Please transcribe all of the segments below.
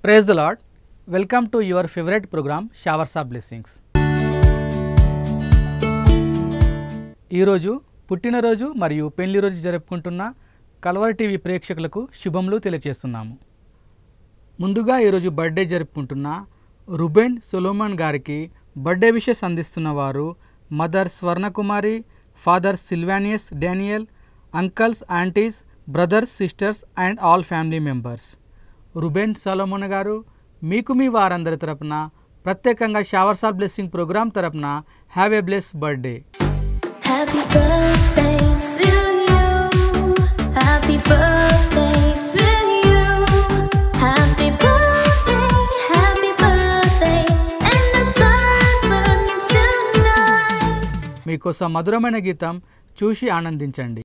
Praise the lord welcome to your favourite program showers of blessings ఈరోజు పుట్టినరోజు మరియు పెళ్లి రోజు జరుపుకుంటున్న కల్వర్ టీవీ ప్రేక్షకులకు శుభములు తెలియజేస్తున్నాము ముందుగా ఈరోజు బర్త్డే జరుపుకుంటున్న రుబెన్ సొలోమన్ గారికి బర్త్డే విషెస్ అందిస్తున్న వారు mother Swarnakumari father Silvanius Daniel uncles aunties brothers sisters and all family members Ruben Solomon garu మీకు మీ వారందరి తరపున ప్రత్యేకంగా షవర్స్ ఆఫ్ బ్లెస్సింగ్ ప్రోగ్రాం తరపున have a bless birthday Happy birthday to you. Happy birthday to you. Happy birthday, happy birthday, and the star burning tonight. మీకోసం మధురమైన గీతం చూసి ఆనందించండి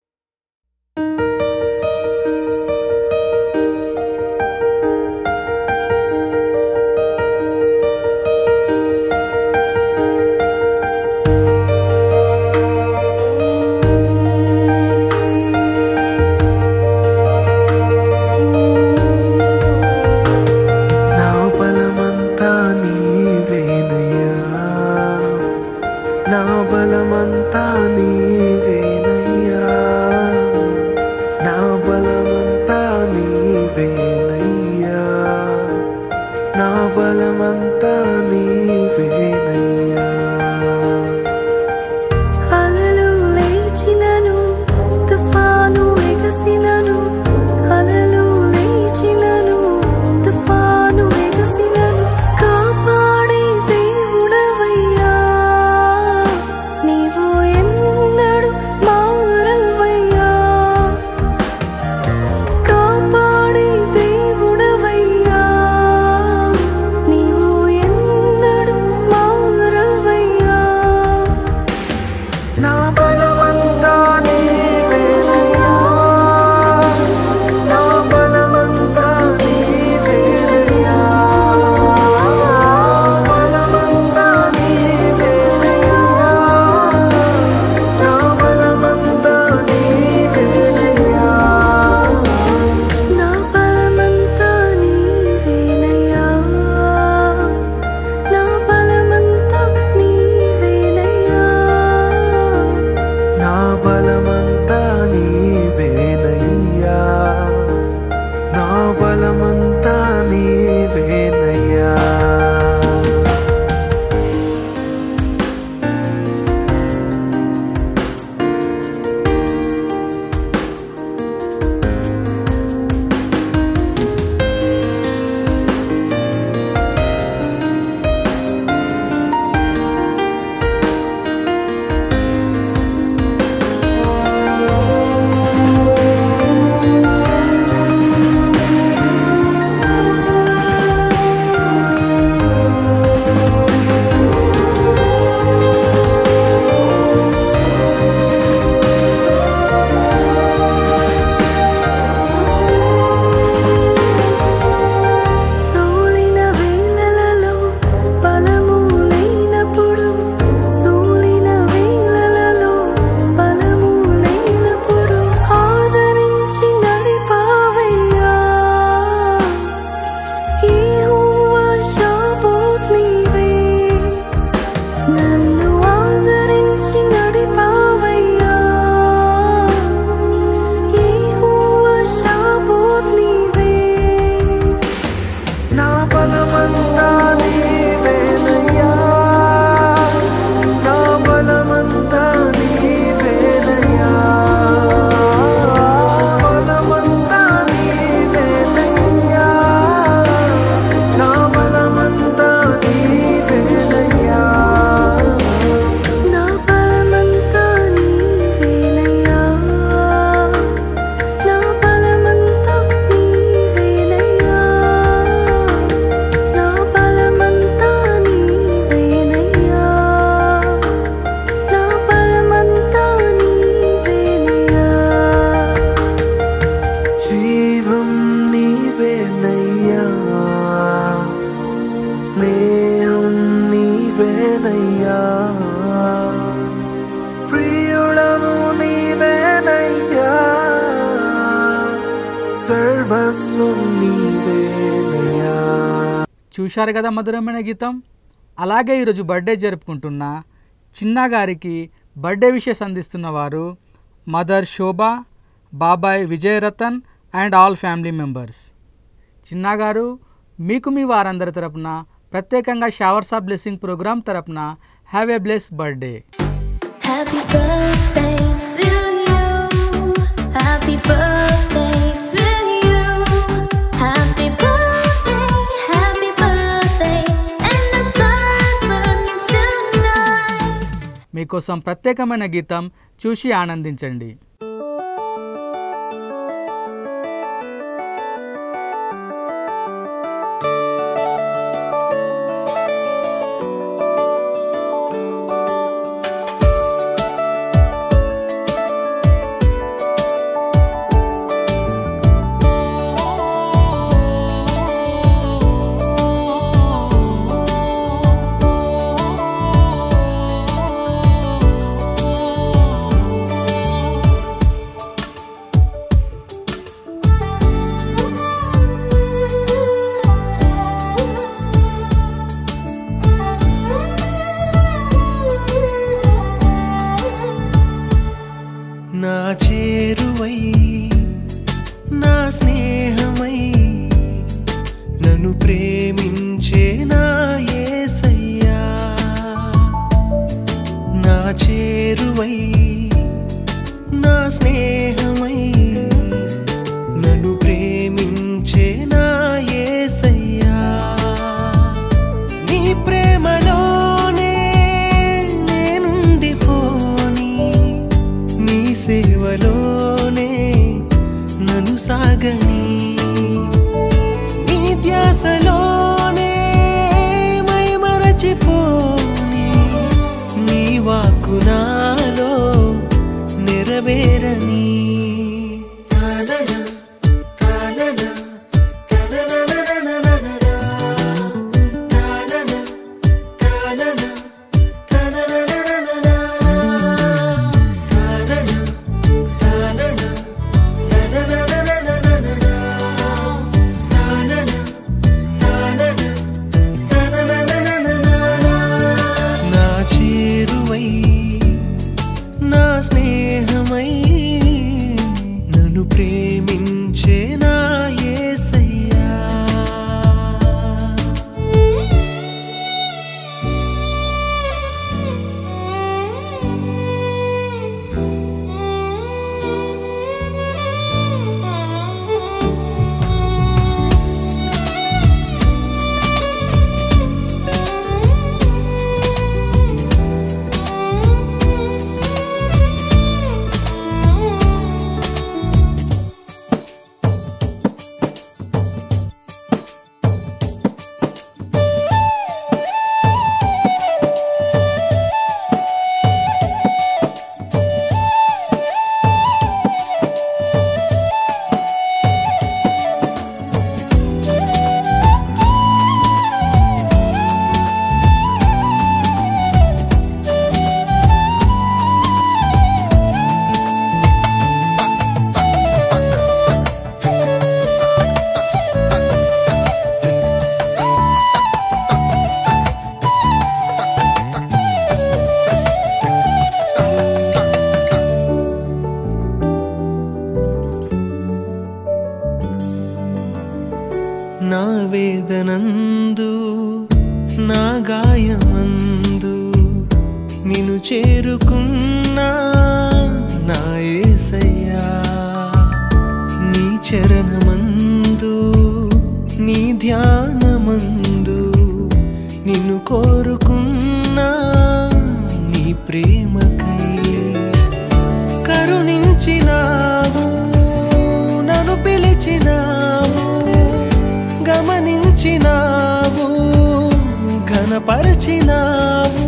నా బలమంతా నీవేనయ్యా నా బలమంతా నీవేనయ్యా నా బలమంతా నీవేనయ్యా నా బలమంతా నీవేనయ్యా అలలు లేచినను తుఫాను ఎగసినను అలలు లేచినను తుఫాను ఎగసినను కాపాడే దేవుడవయ్యా నీవు ఎన్నడు మారవయ్యా కాపాడే దేవుడవయ్యా నీవు ఎన్నడు మారవయ్యా నా బలమంతా నీవేనయ్యా నా బలమంతా నీవేనయ్యా బలమంతా నీవేనయ్యా నా బలమంతా నీవేనయ్యా నా బలమంతా నీవేనయ్యా నా బలమంతా నీవేనయ్యా నా బలమంతా నీవేనయ్యా నా బలమంతా నీవేనయ్యా సోలిన వేళలలో బలము లేనప్పుడు సోలిన వేళలలో బలము లేనప్పుడు ఆదరించి నడిపావయ్యా యెహోవా షాబోత్ నీవే నన్ను ఆదరించి నడిపావయ్యా యెహోవా షాబోత్ నీవే నా బలమంతా నీవేనయ్యా నా బలమంతా నీవేనయ్యా బలమంతా నీవేనయ్యా నా బలమంతా నీవేనయ్యా నా బలమంతా నీవేనయ్యా నా బలమంతా నీవేనయ్యా నా బలమంతా నీవేనయ్యా నా బలమంతా నీవేనయ్యా జీవం నీవేనయ్యా స్నేహం నీవేనయ్యా ప్రియుడము నీవేనయ్యా సర్వస్వం నీవేనయ్యా చూశారు కదా మధురమైన గీతం అలాగే ఈరోజు బర్త్డే జరుపుకుంటున్న చిన్నగారికి బర్త్డే విషెస్ అందిస్తున్న వారు మదర్ శోభ బాబాయ్ Vijayaratan and all family members చిన్నగారు మీకు మీ వారందరి తరపున ప్రత్యేకంగా షవర్స్ ఆఫ్ బ్లెస్సింగ్ ప్రోగ్రామ్ తరపున have a bless birthday Happy birthday to you. Happy birthday to you. Happy birthday, happy birthday, and the sun burning tonight. మీకోసం ప్రత్యేకమైన గీతం చూసి ఆనందించండి నా చేరువై నా స్నేహమై నన్ను ప్రేమించే నా యేసయ్యా నా చేరువై నా స్నేహమై నన్ను ప్రేమించే నా యేసయ్యా నీ ప్రేమలోనే నేనుండిపోని నీ సేవలోనే నన్ను సాగని నీ ధ్యాసలోనే మై మరచిపోని నీ వాక్కు నాలో నెరవేరని తానన, తానన, తననననననననా. తానన, తానన, తననననననా. తానన, తానన, తనననననననా. తానన, తానన, తననననననా. నా చేరువై నా స్నేహమై నన్ను ప్రేమించే నా యేసయ్యా నా వేదనందు నా గాయమందు నిన్ను చేరుకున్నా నా యేసయ్యా నీ చరణమందు నీ ధ్యానమందు నిన్ను కోరుకున్నా నీ ప్రేమకై కరుణించినావు నన్ను పిలిచినావు గమనించినావు ఘనపరచినావు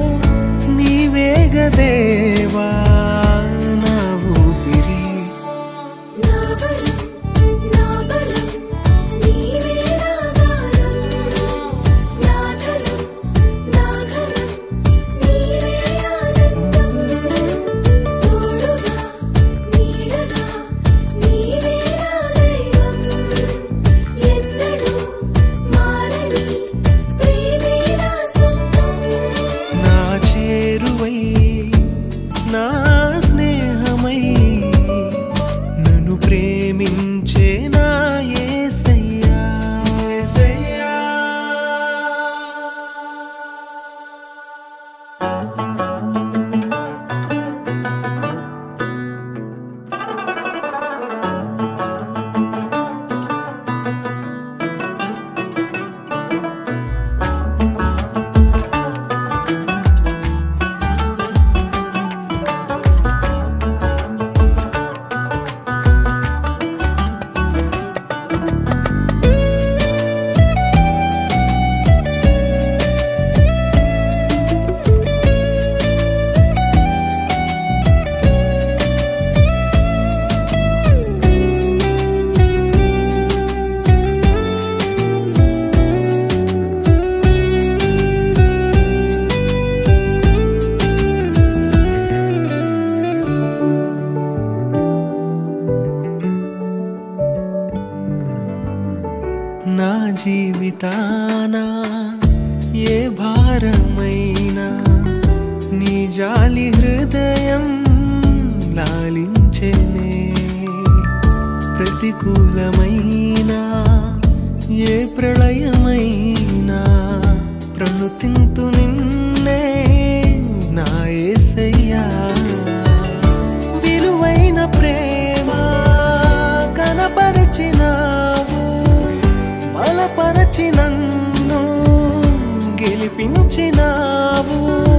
నీవేగదేవా నా ఊపిరి నా బలం నా బలం నీవే నాగారం నా ధనం నా ఘనం నీవే ఆనందం తోడుగా నీడగా నీవే నా దైవం ఎన్నడూ మారని జీవితాన ఏ భారమైనా నీ జాలి హృదయం లాలించెనే ప్రతికూలమైన ఏ ప్రళయమైనా ప్రణుతింతు నిన్నే నా యేసయ్యా విలువైన ప్రేమ కనపరచినావు బలపరచి నన్ను గెలిపించినావు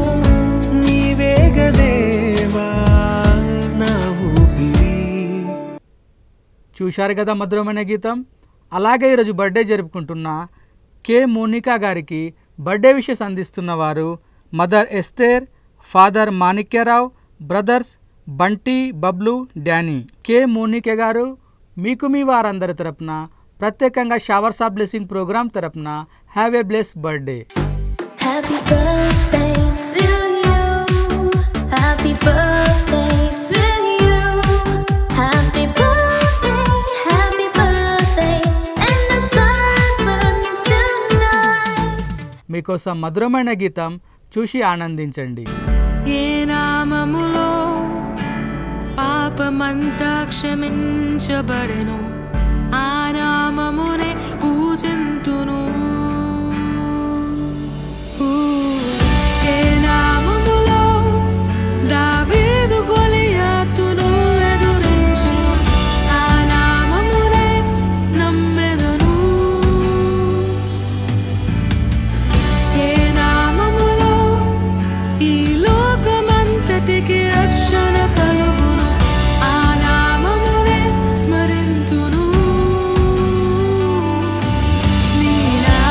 నీవేగదేవా నా ఊపిరి చూశారు కదా మధురమైన గీతం అలాగే ఈరోజు బర్త్డే జరుపుకుంటున్న కె మోనికా గారికి బర్త్డే విషెస్ అందిస్తున్న వారు mother Esther father Manikyarao brothers Bunty Bablu Danny K Monica garu మీకు మీ వారందరి తరపున ప్రత్యేకంగా షవర్స్ ఆఫ్ బ్లెస్సింగ్ ప్రోగ్రామ్ తరపున have a bless birthday Happy birthday to you. Happy birthday to you. Happy birthday, happy birthday, and the star burning tonight. మీకోసం మధురమైన గీతం చూసి ఆనందించండి ఏ నామములో పాపమంతా క్షమించబడెను ఆ నామమునే పూజింతును ఊ, ఏ నామములో దావీదు గొలియాతును ఎదురించెను ఆ నామమునే నమ్మెదను ఏ నామములో ఈ లోకమంతటికి రక్షణ కలుగును ఆ నామమునే స్మరింతును నీ నా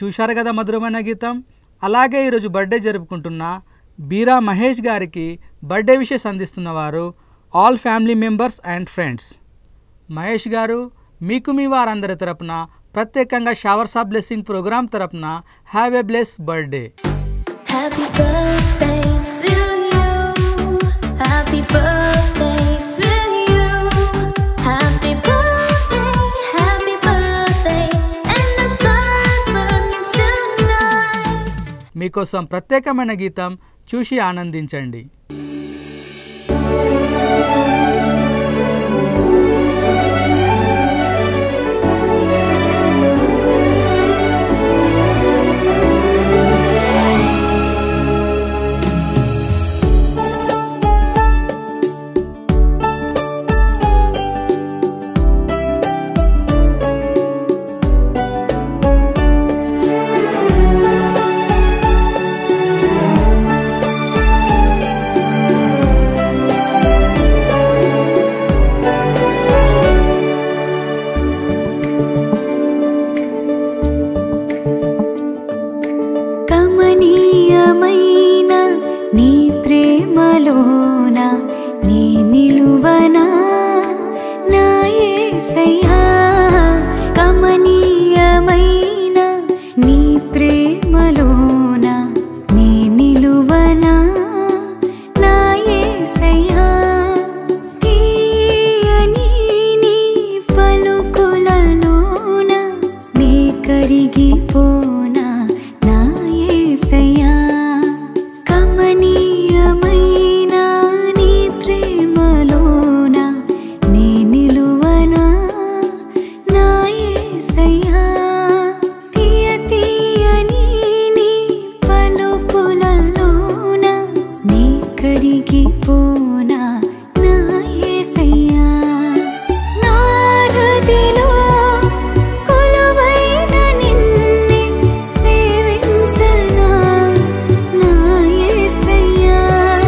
చూశారు కదా మధురమైన గీతం అలాగే ఈరోజు బర్త్డే జరుపుకుంటున్న బీరా మహేష్ గారికి బర్త్డే విషెస్ అందిస్తున్న వారు all family members and friends Mahesh garu మీకు మీ వారందరి తరపున ప్రత్యేకంగా షవర్స్ ఆఫ్ బ్లెస్సింగ్ ప్రోగ్రామ్ తరపున have a bless birthday Happy birthday to you. Happy birthday to you. Happy birthday, happy birthday, and the star burn tonight. మీకోసం ప్రత్యేకమైన గీతం చూసి ఆనందించండి కమనీయమైన నీ ప్రేమలోన నీ నిలువనా నా యేసయ్యా కమనీయమైన నీ ప్రేమలోన నీ నిలువనా నా యేసయ్యా తీయని నీ పలుకులలోన నే కరిగిపోనా నా యేసయ్యా కమనీయమైన నీ ప్రేమలోన నే నిలువనా నా యేసయ్యా తీయ తీయని నీ పలుకులలోన నీ కరిగిపోనా నా యేసయ్యా నారదిలో కొలువైన నిన్నే సేవించనా నా యేసయ్యా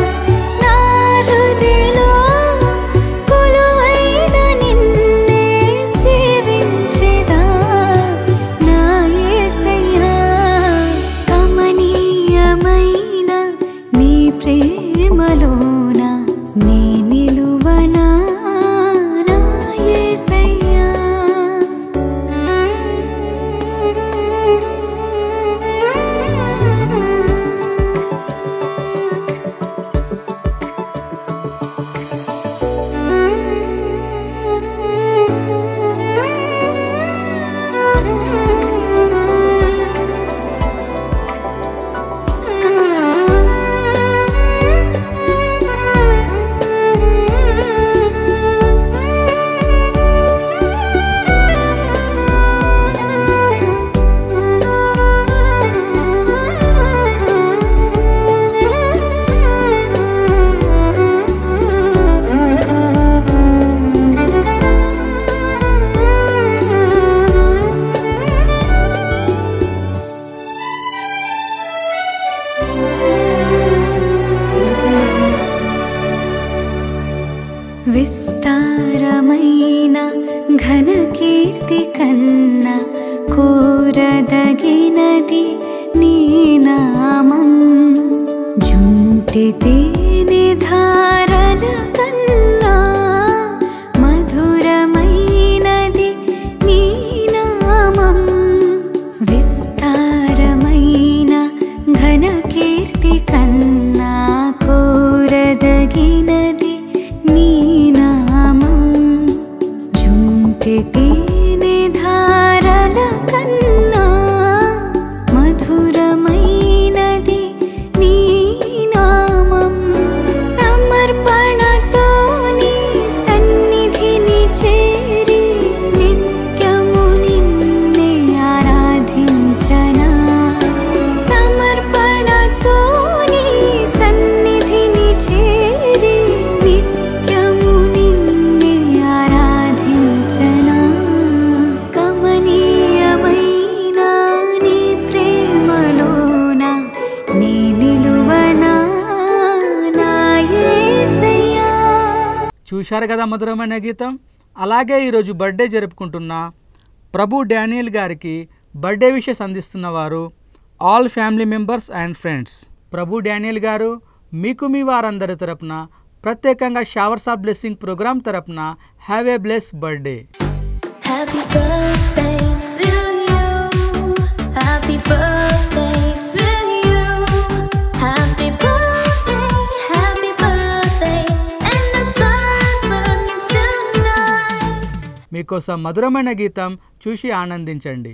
నారదిలో కొలువైన నిన్నే సేవించెదా నా యేసయ్యా కమనీయమైన నీ ప్రేమలోన నీ నిలువనా నా యేసయ్యా విస్తారమైన ఘన కీర్తి కన్నా కోరదగినది నీ నామం జుంటి తేనె ధారల కన్నా మధురమైనది నీ నామం విస్తారమైన ఘన కీర్తి కన్నా కోరదగినది నీ నామం జుంటి తేనె ధారల కన్నా మధురమైనది నీ నామం సమర్పణతో నీ సన్నిధిని చేరి నిత్యము నిన్నే ఆరాధించనా సమర్పణతో నీ సన్నిధిని చేరి నిత్యము నిన్నే ఆరాధించనా కమనీయమైన నీ ప్రేమలోన నీ నిలువనా నా యేసయ్యా చూశారు కదా మధురమైన గీతం అలాగే ఈరోజు బర్త్డే జరుపుకుంటున్న ప్రభు డానియల్ గారికి బర్త్డే విషెస్ అందిస్తున్న వారు all family members and friends Prabhu Daniel garu మీకు మీ వారందరి తరపున ప్రత్యేకంగా షవర్స్ ఆఫ్ బ్లెస్సింగ్ ప్రోగ్రామ్ తరపున have a bless birthday Happy birthday to you. Happy birthday to you. Happy birthday, happy birthday. And the star burn tonight. మీకోసం మధురమైన గీతం చూసి ఆనందించండి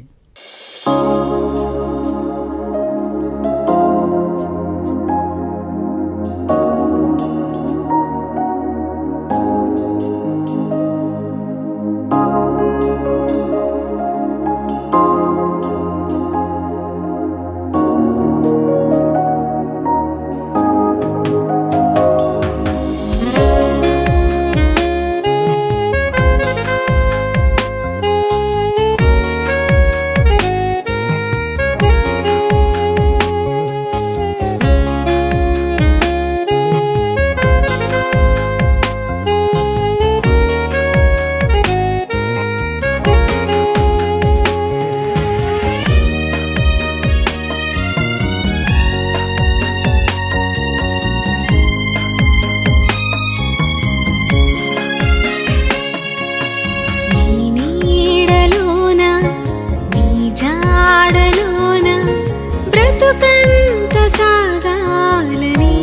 నీ నీడలోన నీ జాడలోన బ్రతుకంత సాగాలని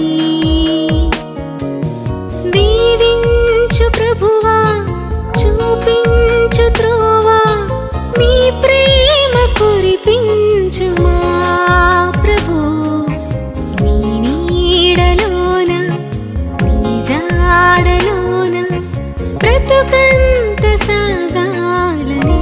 దీవించు ప్రభువా చూపించు త్రోవా నీ ప్రేమ కురిపించు మా ప్రభు నీ నీడలోన నీ జాడలోన బ్రతుకంత సాగాలని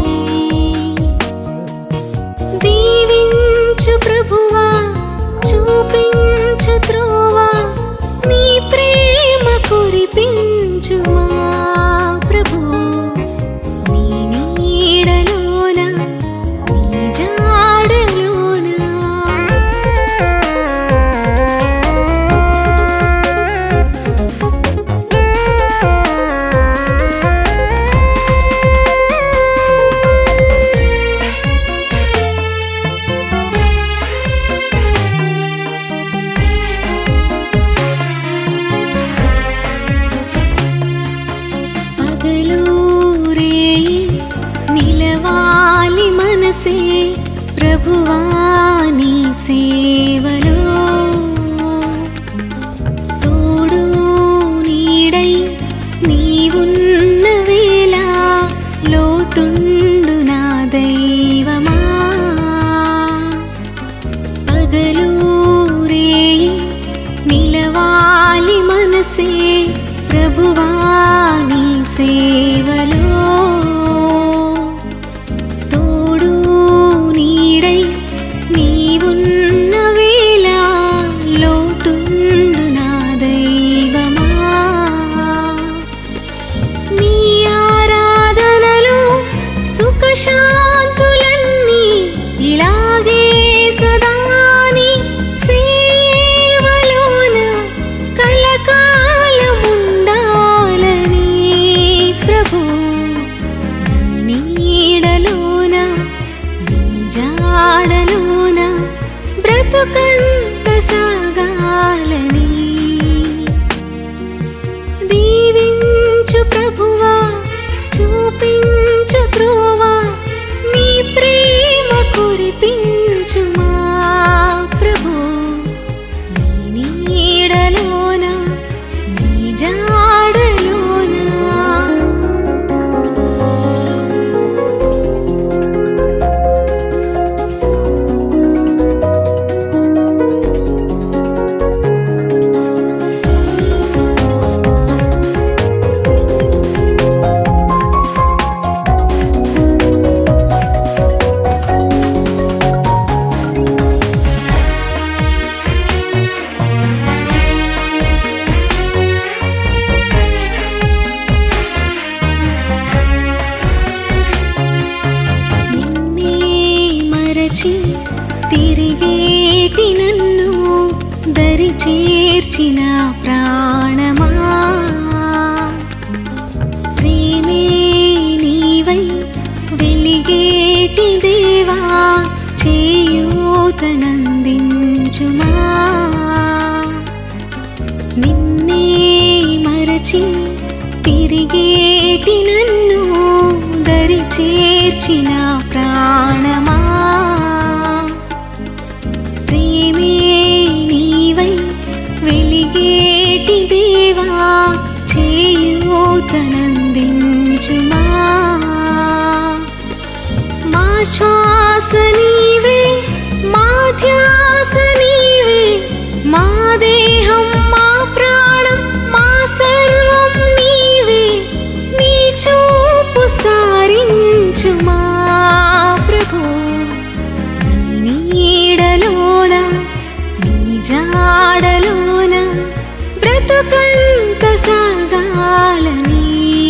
దీవించు ప్రభువా చూపించు త్రోవా నీ ప్రేమ కురిపించు మా ప్రభు నీ నీడలోన నీ పగలూరే నిలవాలి మనసే ప్రభువాని సేవలో తోడు నీడై నీవున్న వేళ లోటుండు నా దైవమా పగలూరే నిలవాలి మనసే ప్రభువాని సేవలో తోడు నీడై నీవున్న వేళ లోటుండు నా దైవమా నీ విడిచి తిరిగేటి నన్ను దరి చేర్చిన ప్రాణమా ప్రేమే నీవై వెలిగేటి దేవా చేయూతనందించుమా మా శ్వాస నీవే మా ధ్యాస నీవే మా దేహం మా ప్రాణం మా సర్వం నీవే నీ చూపు సారించుమా ప్రభు నీ నీడలోన నీ జాడలోన బ్రతుకంత సాగాలని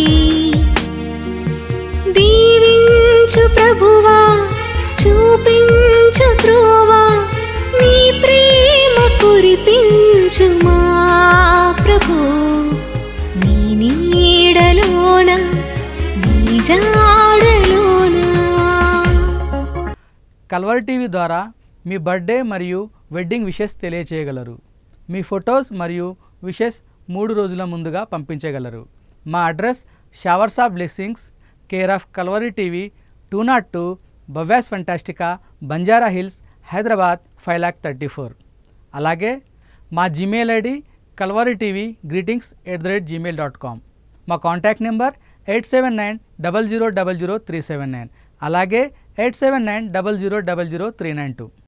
దీవించు ప్రభువా చూపించు త్రోవా నీ ప్రేమ కురిపించుమా ప్రభు నీ నీడలోన నీ జాడలోన కల్వర్ టీవీ ద్వారా మీ బర్త్డే మరియు వెడ్డింగ్ విషెస్ తెలియచేయగలరు మీ ఫొటోస్ మరియు విషెస్ మూడు రోజుల ముందుగా పంపించగలరు మా address showers of blessings care of Calvary TV two nought two Bhavya's Fantastica Banjara Hills Hyderabad five lakh thirty four అలాగే మా Gmail ID Calvary TV greetings at the rate Gmail dot com మా contact number eight seven nine double zero double zero three seven nine అలాగే eight seven nine double zero double zero three nine two